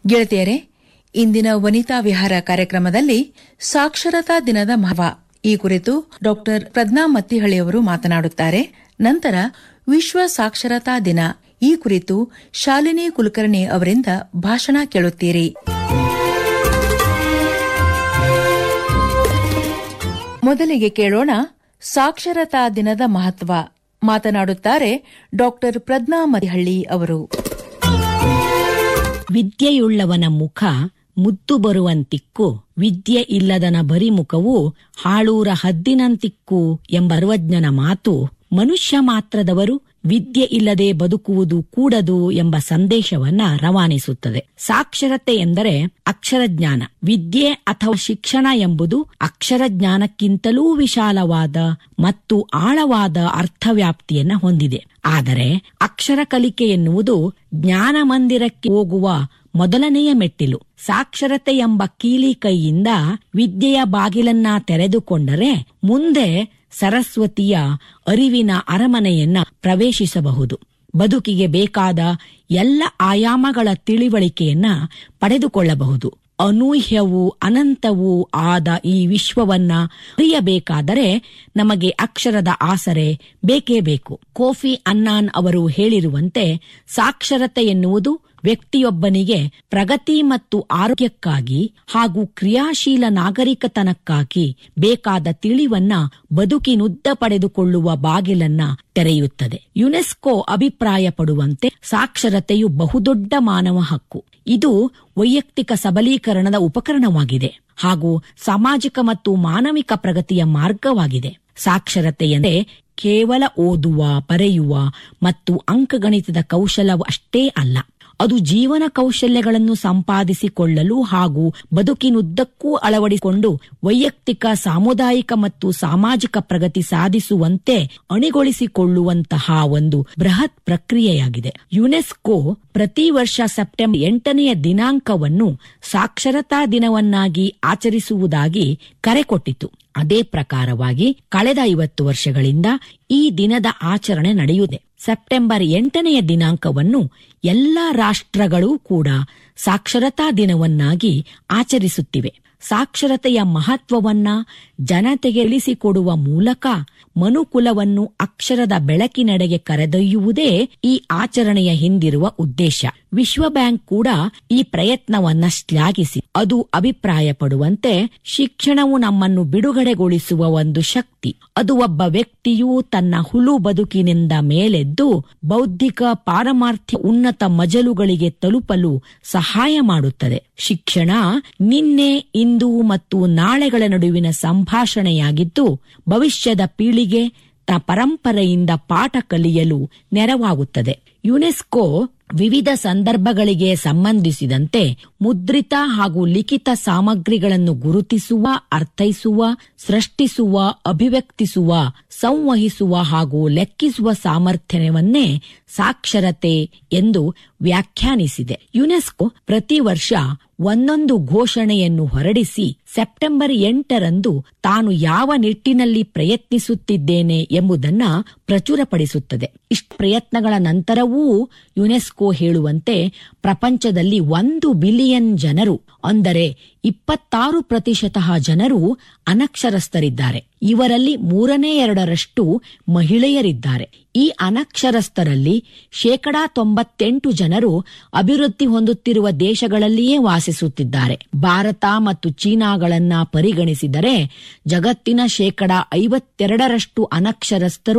ಗೆಳತಿಯರೇ ಇಂದಿನ ವನಿತಾ ವಿಹಾರ ಕಾರ್ಯಕ್ರಮದಲ್ಲಿ ಸಾಕ್ಷರತಾ ದಿನದ ಮಹತ್ವ ಈ ಕುರಿತು ಡಾಕ್ಟರ್ ಪ್ರಜ್ಞಾ ಮತ್ತಿಹಳ್ಳಿಯವರು ಮಾತನಾಡುತ್ತಾರೆ ನಂತರ ವಿಶ್ವ ಸಾಕ್ಷರತಾ ದಿನ ಈ ಕುರಿತು ಶಾಲಿನಿ ಕುಲಕರ್ಣಿ ಅವರಿಂದ ಭಾಷಣ ಕೇಳುತ್ತೀರಿ ಮೊದಲಿಗೆ ಕೇಳೋಣ ಸಾಕ್ಷರತಾ ದಿನದ ಮಹತ್ವ ಮಾತನಾಡುತ್ತಾರೆ ಡಾಕ್ಟರ್ ಪ್ರಜ್ಞಾ ಮತ್ತಿಹಳ್ಳಿ ಅವರು ವಿದ್ಯೆಯುಳ್ಳವನ ಮುಖ ಮುದ್ದು ಬರುವಂತಿಕ್ಕು ವಿದ್ಯೆ ಇಲ್ಲದನ ಬರಿಮುಖವು ಹಾಳೂರ ಹದ್ದಿನಂತಿಕ್ಕು ಎಂಬ ಸರ್ವಜ್ಞನ ಮಾತು ಮನುಷ್ಯ ಮಾತ್ರದವರು ವಿದ್ಯೆ ಇಲ್ಲದೆ ಬದುಕುವುದು ಕೂಡದು ಎಂಬ ಸಂದೇಶವನ್ನ ರವಾನಿಸುತ್ತದೆ ಸಾಕ್ಷರತೆ ಎಂದರೆ ಅಕ್ಷರ ಜ್ಞಾನ ವಿದ್ಯೆ ಅಥವಾ ಶಿಕ್ಷಣ ಎಂಬುದು ಅಕ್ಷರ ಜ್ಞಾನಕ್ಕಿಂತಲೂ ವಿಶಾಲವಾದ ಮತ್ತು ಆಳವಾದ ಅರ್ಥವ್ಯಾಪ್ತಿಯನ್ನ ಹೊಂದಿದೆ ಆದರೆ ಅಕ್ಷರ ಕಲಿಕೆ ಎನ್ನುವುದು ಜ್ಞಾನ ಮಂದಿರಕ್ಕೆ ಹೋಗುವ ಮೊದಲನೆಯ ಮೆಟ್ಟಿಲು ಸಾಕ್ಷರತೆ ಎಂಬ ಕೀಲಿ ಕೈಯಿಂದ ವಿದ್ಯೆಯ ಬಾಗಿಲನ್ನ ತೆರೆದುಕೊಂಡರೆ ಮುಂದೆ ಸರಸ್ವತಿಯ ಅರಿವಿನ ಅರಮನೆಯನ್ನ ಪ್ರವೇಶಿಸಬಹುದು ಬದುಕಿಗೆ ಬೇಕಾದ ಎಲ್ಲ ಆಯಾಮಗಳ ತಿಳಿವಳಿಕೆಯನ್ನ ಪಡೆದುಕೊಳ್ಳಬಹುದು ಅನೂಹ್ಯವೂ ಅನಂತವೂ ಆದ ಈ ವಿಶ್ವವನ್ನ ಅರಿಯಬೇಕಾದರೆ ನಮಗೆ ಅಕ್ಷರದ ಆಸರೆ ಬೇಕೇ ಬೇಕು ಕೋಫಿ ಅನ್ನಾನ್ ಅವರು ಹೇಳಿರುವಂತೆ ಸಾಕ್ಷರತೆ ಎನ್ನುವುದು ವ್ಯಕ್ತಿಯೊಬ್ಬನಿಗೆ ಪ್ರಗತಿ ಮತ್ತು ಆರೋಗ್ಯಕ್ಕಾಗಿ ಹಾಗೂ ಕ್ರಿಯಾಶೀಲ ನಾಗರಿಕತನಕ್ಕಾಗಿ ಬೇಕಾದ ತಿಳಿವನ್ನ ಬದುಕಿನುದ್ದ ಪಡೆದುಕೊಳ್ಳುವ ಬಾಗಿಲನ್ನ ತೆರೆಯುತ್ತದೆ ಯುನೆಸ್ಕೋ ಅಭಿಪ್ರಾಯ ಪಡುವಂತೆ ಸಾಕ್ಷರತೆಯು ಬಹುದೊಡ್ಡ ಮಾನವ ಹಕ್ಕು ಇದು ವೈಯಕ್ತಿಕ ಸಬಲೀಕರಣದ ಉಪಕರಣವಾಗಿದೆ ಹಾಗೂ ಸಾಮಾಜಿಕ ಮತ್ತು ಮಾನವಿಕ ಪ್ರಗತಿಯ ಮಾರ್ಗವಾಗಿದೆ ಸಾಕ್ಷರತೆ ಎಂದರೆ ಕೇವಲ ಓದುವ ಬರೆಯುವ ಮತ್ತು ಅಂಕಗಣಿತದ ಕೌಶಲ ಅಷ್ಟೇ ಅಲ್ಲ ಅದು ಜೀವನ ಕೌಶಲ್ಯಗಳನ್ನು ಸಂಪಾದಿಸಿಕೊಳ್ಳಲು ಹಾಗೂ ಬದುಕಿನುದ್ದಕ್ಕೂ ಅಳವಡಿಸಿಕೊಂಡು ವೈಯಕ್ತಿಕ ಸಾಮುದಾಯಿಕ ಮತ್ತು ಸಾಮಾಜಿಕ ಪ್ರಗತಿ ಸಾಧಿಸುವಂತೆ ಅಣಿಗೊಳಿಸಿಕೊಳ್ಳುವಂತಹ ಒಂದು ಬೃಹತ್ ಪ್ರಕ್ರಿಯೆಯಾಗಿದೆ ಯುನೆಸ್ಕೋ ಪ್ರತಿ ವರ್ಷ ಸೆಪ್ಟೆಂಬರ್ ಎಂಟನೆಯ ದಿನಾಂಕವನ್ನು ಸಾಕ್ಷರತಾ ದಿನವನ್ನಾಗಿ ಆಚರಿಸುವುದಾಗಿ ಕರೆ ಕೊಟ್ಟಿತು ಅದೇ ಪ್ರಕಾರವಾಗಿ ಕಳೆದ ಐವತ್ತು ವರ್ಷಗಳಿಂದ ಈ ದಿನದ ಆಚರಣೆ ನಡೆಯುತ್ತದೆ ಸೆಪ್ಟೆಂಬರ್ ಎಂಟನೆಯ ದಿನಾಂಕವನ್ನು ಎಲ್ಲಾ ರಾಷ್ಟ್ರಗಳೂ ಕೂಡ ಸಾಕ್ಷರತಾ ದಿನವನ್ನಾಗಿ ಆಚರಿಸುತ್ತಿವೆ ಸಾಕ್ಷರತೆಯ ಮಹತ್ವವನ್ನ ಜನತೆಗೆ ಇಳಿಸಿಕೊಡುವ ಮೂಲಕ ಮನುಕುಲವನ್ನು ಅಕ್ಷರದ ಬೆಳಕಿನೆಡೆಗೆ ಕರೆದೊಯ್ಯುವುದೇ ಈ ಆಚರಣೆಯ ಹಿಂದಿರುವ ಉದ್ದೇಶ ವಿಶ್ವ ಬ್ಯಾಂಕ್ ಕೂಡ ಈ ಪ್ರಯತ್ನವನ್ನ ಶ್ಲಾಘಿಸಿ ಅದು ಅಭಿಪ್ರಾಯ ಪಡುವಂತೆ ಶಿಕ್ಷಣವು ನಮ್ಮನ್ನು ಬಿಡುಗಡೆಗೊಳಿಸುವ ಒಂದು ಶಕ್ತಿ ಅದು ಒಬ್ಬ ವ್ಯಕ್ತಿಯು ತನ್ನ ಹುಲು ಬದುಕಿನಿಂದ ಮೇಲೆದ್ದು ಬೌದ್ಧಿಕ ಪಾರಮಾರ್ಥ್ಯ ಉನ್ನತ ಮಜಲುಗಳಿಗೆ ತಲುಪಲು ಸಹಾಯ ಮಾಡುತ್ತದೆ ಶಿಕ್ಷಣ ನಿನ್ನೆ ಇಂದು ಮತ್ತು ನಾಳೆಗಳ ನಡುವಿನ ಸಂಭಾಷಣೆಯಾಗಿದ್ದು ಭವಿಷ್ಯದ ಪೀಳಿಗೆ ತ ಪರಂಪರೆಯಿಂದ ಪಾಠ ಕಲಿಯಲು ನೆರವಾಗುತ್ತದೆ ಯುನೆಸ್ಕೋ ವಿವಿಧ ಸಂದರ್ಭಗಳಿಗೆ ಸಂಬಂಧಿಸಿದಂತೆ ಮುದ್ರಿತ ಹಾಗೂ ಲಿಖಿತ ಸಾಮಗ್ರಿಗಳನ್ನು ಗುರುತಿಸುವ ಅರ್ಥೈಸುವ ಸೃಷ್ಟಿಸುವ ಅಭಿವ್ಯಕ್ತಿಸುವ ಸಂವಹಿಸುವ ಹಾಗೂ ಲೆಕ್ಕಿಸುವ ಸಾಮರ್ಥ್ಯವನ್ನೇ ಸಾಕ್ಷರತೆ ಎಂದು ವ್ಯಾಖ್ಯಾನಿಸಿದೆ ಯುನೆಸ್ಕೋ ಪ್ರತಿ ವರ್ಷ ಒಂದೊಂದು ಘೋಷಣೆಯನ್ನು ಹೊರಡಿಸಿ ಸೆಪ್ಟೆಂಬರ್ ಎಂಟರಂದು ತಾನು ಯಾವ ನಿಟ್ಟಿನಲ್ಲಿ ಪ್ರಯತ್ನಿಸುತ್ತಿದ್ದೇನೆ ಎಂಬುದನ್ನ ಪ್ರಚುರಪಡಿಸುತ್ತದೆ ಇಷ್ಟ ಪ್ರಯತ್ನಗಳ ನಂತರವೂ ಯುನೆಸ್ಕೋ ಹೇಳುವಂತೆ ಪ್ರಪಂಚದಲ್ಲಿ ಒಂದು ಬಿಲಿಯನ್ ಜನರು ಅಂದರೆ ಇಪ್ಪತ್ತಾರು ಪ್ರತಿಶತ ಜನರು ಅನಕ್ಷರಸ್ಥರಿದ್ದಾರೆ ಇವರಲ್ಲಿ ಮೂರನೇ ಎರಡರಷ್ಟು ಮಹಿಳೆಯರಿದ್ದಾರೆ ಈ ಅನಕ್ಷರಸ್ಥರಲ್ಲಿ ಶೇಕಡಾ ತೊಂಬತ್ತೆಂಟು ಜನರು ಅಭಿವೃದ್ಧಿ ಹೊಂದುತ್ತಿರುವ ದೇಶಗಳಲ್ಲಿಯೇ ವಾಸಿಸುತ್ತಿದ್ದಾರೆ ಭಾರತ ಮತ್ತು ಚೀನಾಗಳನ್ನ ಪರಿಗಣಿಸಿದರೆ ಜಗತ್ತಿನ ಶೇಕಡಾ ಐವತ್ತೆರಡರಷ್ಟು ಅನಕ್ಷರಸ್ಥರು